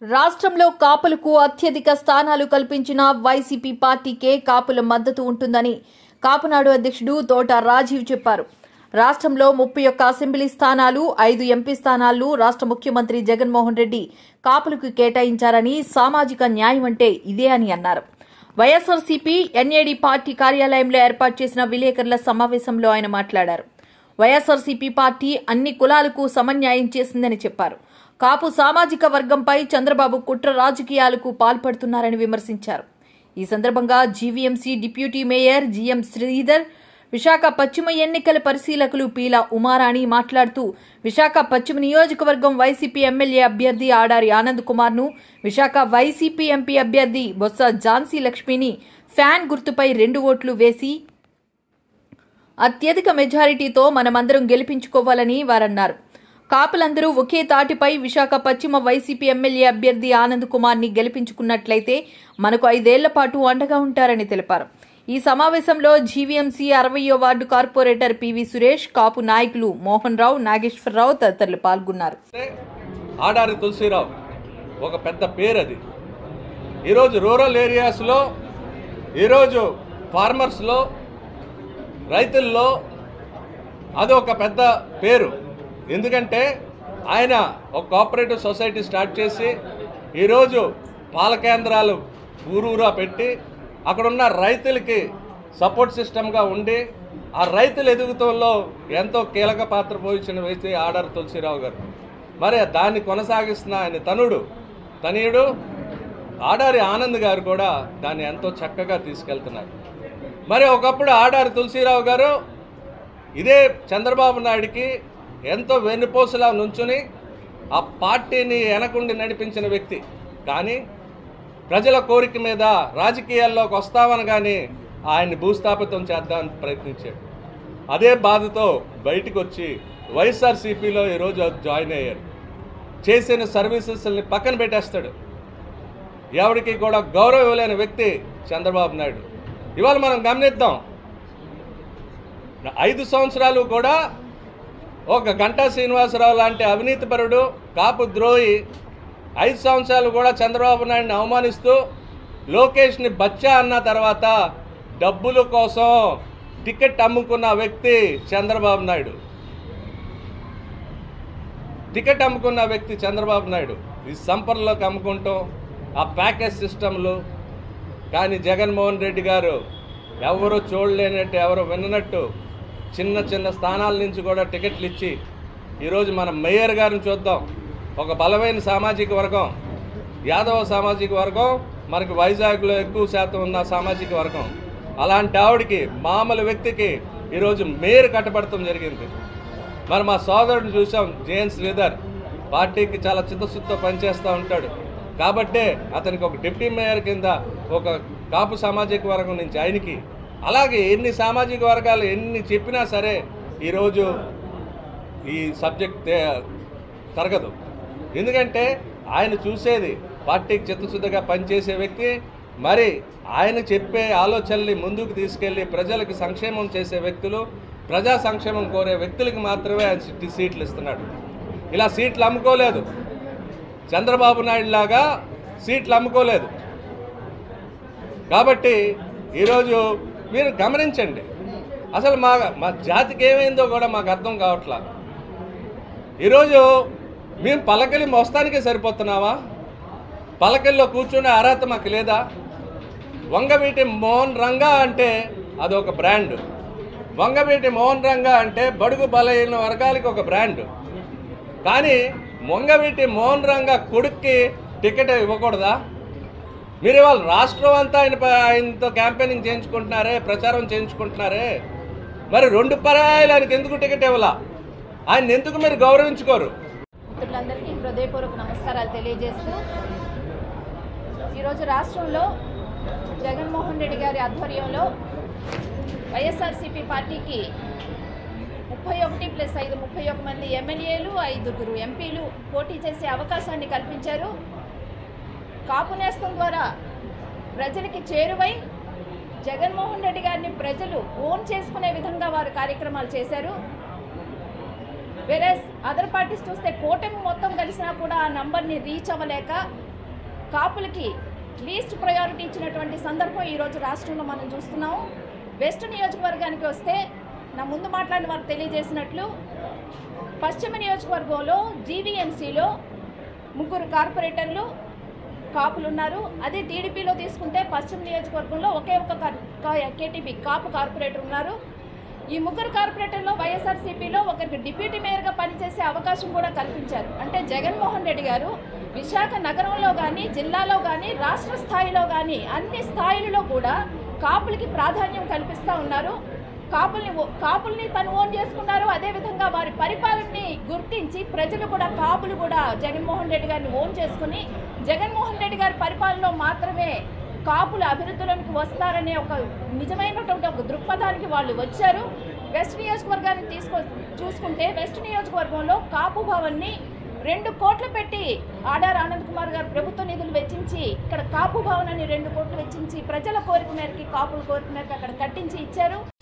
రాష్ట్రంలో కాపులకు అత్యధిక స్థానాలు కల్పించిన వైసీపీ పార్టీకే కాపుల మద్దతు ఉంటుందని కాపునాడు అధ్యక్షుడు తోట రాజీవ్ చెప్పారు రాష్ట్రంలో ముప్పై ఒక్క అసెంబ్లీ స్థానాలు ఐదు ఎంపీ స్థానాలు రాష్ట్ర ముఖ్యమంత్రి జగన్మోహన్ రెడ్డి కాపులకు కేటాయించారని సామాజిక న్యాయం అంటే ఇదే అని అన్నారు వైఎస్ఆర్సీపీ ఎన్ఏడి పార్టీ కార్యాలయంలో ఏర్పాటు చేసిన విలేకరుల సమావేశంలో ఆయన మాట్లాడారు వైఎస్ఆర్సీపీ పార్టీ అన్ని కులాలకు సమన్యాయం చేసిందని చెప్పారు కాపు సామాజిక వర్గంపై చంద్రబాబు కుట్ర రాజకీయాలకు పాల్పడుతున్నారని విమర్శించారు ఈ సందర్భంగా GVMC deputy mayor GM Sridhar Visakha పశ్చిమ ఎన్నికల పరిశీలకులు పీల ఉమారాణి మాట్లాడుతూ విశాఖ పశ్చిమ నియోజకవర్గం వైసీపీ ఎమ్మెల్యే అభ్యర్థి ఆడారి ఆనంద్ కుమార్ ను విశాఖ వైసీపీ ఎంపీ అభ్యర్థి బొత్స ఝాన్సీ లక్ష్మిని ఫ్యాన్ గుర్తుపై రెండు ఓట్లు వేసి అత్యధిక మెజారిటీతో మనమందరం గెలిపించుకోవాలని వారన్నారు కాపులందరూ ఒకే తాటిపై విశాఖ పశ్చిమ వైసీపీ ఎమ్మెల్యే అభ్యర్థి ఆనంద్ కుమార్ ని గెలిపించుకున్నట్లయితే మనకు ఐదేళ్ల పాటు అండగా ఉంటారని తెలిపారు ఈ సమావేశంలో జీవీఎంసీ అరవయో ward corporator PV Suresh Kapu నాయకులు మోహన్ రావు నాగేశ్వరరావు తదితరులు పాల్గొన్నారు అంటే ఆడారి తులసిరావు ఒక పెద్ద పేరు అది ఈరోజు రూరల్ ఏరియాస్లో ఈరోజు ఫార్మర్స్లో రైతుల్లో అది ఒక పెద్ద పేరు ఎందుకంటే ఆయన ఒక కోఆపరేటివ్ సొసైటీ స్టార్ట్ చేసి ఈరోజు పాల కేంద్రాలు ఊరూరా పెట్టి అక్కడున్న రైతులకి సపోర్ట్ సిస్టమ్గా ఉండి ఆ రైతుల ఎదుగుతంలో ఎంతో కీలక పాత్ర పోయించిన వ్యక్తి ఆడారు తులసిరావు గారు మరి దాన్ని కొనసాగిస్తున్న ఆయన తనుడు తనయుడు ఆడారి ఆనంద్ గారు కూడా దాన్ని ఎంతో చక్కగా తీసుకెళ్తున్నారు మరి ఒకప్పుడు ఆడారి తులసిరావు గారు ఇదే చంద్రబాబు నాయుడికి ఎంతో వెన్నుపోసలా నుంచుని ఆ పార్టీని వెనకుండి నడిపించిన వ్యక్తి కానీ ప్రజల కోరిక మీద రాజకీయాల్లోకి వస్తామని కానీ ఆయన్ని భూస్థాపితం చేద్దామని ప్రయత్నించాడు అదే బాధతో బయటకు వచ్చి వైఎస్ఆర్సీపీలో ఈరోజు జాయిన్ అయ్యారు చేసిన సర్వీసెస్ని పక్కన పెట్టేస్తాడు ఎవరికి కూడా గౌరవం ఇవ్వలేని వ్యక్తి చంద్రబాబు నాయుడు ఇవాళ మనం గమనిద్దాం ఐదు సంవత్సరాలు కూడా ఒక గంటా శ్రీనివాసరావు లాంటి అవినీతిపరుడు కాపు ద్రోహి ఐదు సంవత్సరాలు కూడా చంద్రబాబు నాయుడిని అవమానిస్తూ లోకేష్ని బచ్చా అన్న తర్వాత డబ్బుల కోసం టికెట్ అమ్ముకున్న వ్యక్తి చంద్రబాబు నాయుడు టికెట్ అమ్ముకున్న వ్యక్తి చంద్రబాబు నాయుడు ఈ సంపర్లోకి అమ్ముకుంటాం ఆ ప్యాకేజ్ సిస్టంలు కానీ జగన్మోహన్ రెడ్డి గారు ఎవరు చూడలేనట్టు ఎవరు విన్నట్టు చిన్న చిన్న స్థానాల నుంచి కూడా టికెట్లు ఇచ్చి ఈరోజు మనం మేయర్ గారిని చూద్దాం ఒక బలమైన సామాజిక వర్గం యాదవ సామాజిక వర్గం మనకి వైజాగ్లో ఎక్కువ శాతం ఉన్న సామాజిక వర్గం అలాంటి ఆవిడకి మామూలు వ్యక్తికి ఈరోజు మేయర్ కట్టబడటం జరిగింది మరి మా సోదరుడిని చూసాం జేఎన్ శ్రీధర్ పార్టీకి చాలా చిత్తశుద్ధితో పనిచేస్తూ ఉంటాడు కాబట్టే అతనికి ఒక డిప్యూటీ మేయర్ కింద ఒక కాపు సామాజిక వర్గం నుంచి ఆయనకి అలాగే ఎన్ని సామాజిక వర్గాలు ఎన్ని చెప్పినా సరే ఈరోజు ఈ సబ్జెక్ట్ తే- తరగదు ఎందుకంటే ఆయన చూసేది పార్టీకి చిత్తశుద్ధిగా పనిచేసే వ్యక్తి మరి ఆయన చెప్పే ఆలోచనల్ని ముందుకు తీసుకెళ్లి ప్రజలకు సంక్షేమం చేసే వ్యక్తులు ప్రజా సంక్షేమం కోరే వ్యక్తులకు మాత్రమే ఆయన సీట్- సీట్లు ఇస్తున్నాడు ఇలా సీట్లు అమ్ముకోలేదు చంద్రబాబు నాయుడు లాగా సీట్లు అమ్ముకోలేదు కాబట్టి ఈరోజు మీరు గమనించండి అసలు మా మా జాతికి ఏమైందో కూడా మాకు అర్థం కావట్లా ఈరోజు మేము పలకలి మోస్తానికే సరిపోతున్నావా పలకల్లో కూర్చునే అర్హత మాకు లేదా వంగవీటి మోహన్ రంగా అంటే అదొక బ్రాండ్ వంగవీటి మోహన్ రంగా అంటే బడుగు బలైన వర్గాలకి ఒక బ్రాండ్ కానీ వంగవీటి మోహన్ రంగా కొడుక్కి టికెట్ ఇవ్వకూడదా మీరు ఇవాళ రాష్ట్రం అంతా ఆయన ప- ఆయనతో క్యాంపెయినింగ్ చేయించుకుంటున్నారే ప్రచారం చేయించుకుంటున్నారే మరి రెండు పరాయాలు ఆయనకి ఎందుకు టికెట్ ఇవ్వాలా ఆయన ఎందుకు మీరు గౌరవించుకోరు మిత్రులందరికీ హృదయపూర్వక నమస్కారాలు తెలియజేస్తూ ఈరోజు రాష్ట్రంలో జగన్మోహన్ రెడ్డి గారి ఆధ్వర్యంలో వైఎస్ఆర్సీపీ పార్టీకి ముప్పై ఒకటి ప్లస్ ఐదు ముప్పై ఒక మంది ఎమ్మెల్యేలు ఐదుగురు ఎంపీలు పోటీ చేసే అవకాశాన్ని కల్పించారు కాపు నేస్తం ద్వారా ప్రజలకి చేరువై జగన్మోహన్ రెడ్డి గారిని ప్రజలు ఓన్ చేసుకునే విధంగా వారు కార్యక్రమాలు చేశారు వేరే అదర్ పార్టీస్ చూస్తే కూటమి మొత్తం కలిసినా కూడా ఆ నంబర్ని రీచ్ అవ్వలేక కాపులకి లీస్ట్ ప్రయారిటీ ఇచ్చినటువంటి సందర్భం ఈరోజు రాష్ట్రంలో మనం చూస్తున్నాము వెస్ట్ నియోజకవర్గానికి వస్తే నా ముందు మాట్లాడిన వారు తెలియజేసినట్లు పశ్చిమ నియోజకవర్గంలో జీవీఎంసీలో ముగ్గురు కార్పొరేటర్లు కాపులు ఉన్నారు అదే టీడీపీలో తీసుకుంటే పశ్చిమ నియోజకవర్గంలో ఒకే ఒక కేటీపీ కాపు కార్పొరేటర్ ఉన్నారు ఈ ముగ్గురు కార్పొరేటర్లో వైఎస్ఆర్సీపీలో ఒకరికి డిప్యూటీ మేయర్గా పనిచేసే అవకాశం కూడా కల్పించారు అంటే జగన్మోహన్ రెడ్డి గారు విశాఖ నగరంలో కానీ జిల్లాలో కానీ రాష్ట్ర స్థాయిలో కానీ అన్ని స్థాయిలలో కూడా కాపులకి ప్రాధాన్యం కల్పిస్తూ ఉన్నారు కాపుల్ని ఓ- కాపుల్ని తను ఓన్ చేసుకున్నారు అదేవిధంగా వారి పరిపాలనని గుర్తించి ప్రజలు కూడా కాపులు కూడా జగన్మోహన్ రెడ్డి గారిని ఓన్ చేసుకుని జగన్మోహన్ రెడ్డి గారి పరిపాలనలో మాత్రమే కాపుల అభివృద్ధిలోనికి వస్తారనే ఒక నిజమైనటువంటి ఒక దృక్పథానికి వాళ్ళు వచ్చారు వెస్ట్ నియోజకవర్గాన్ని తీసుకో చూసుకుంటే వెస్ట్ నియోజకవర్గంలో కాపు భవన్ని రెండు కోట్లు పెట్టి ఆడార్ ఆనంద్ కుమార్ గారు ప్రభుత్వ నిధులు వెచ్చించి ఇక్కడ కాపు భవన్ అని రెండు కోట్లు వెచ్చించి ప్రజల కోరిక మేరకి కాపుల కోరిక మేరకు అక్కడ కట్టించి ఇచ్చారు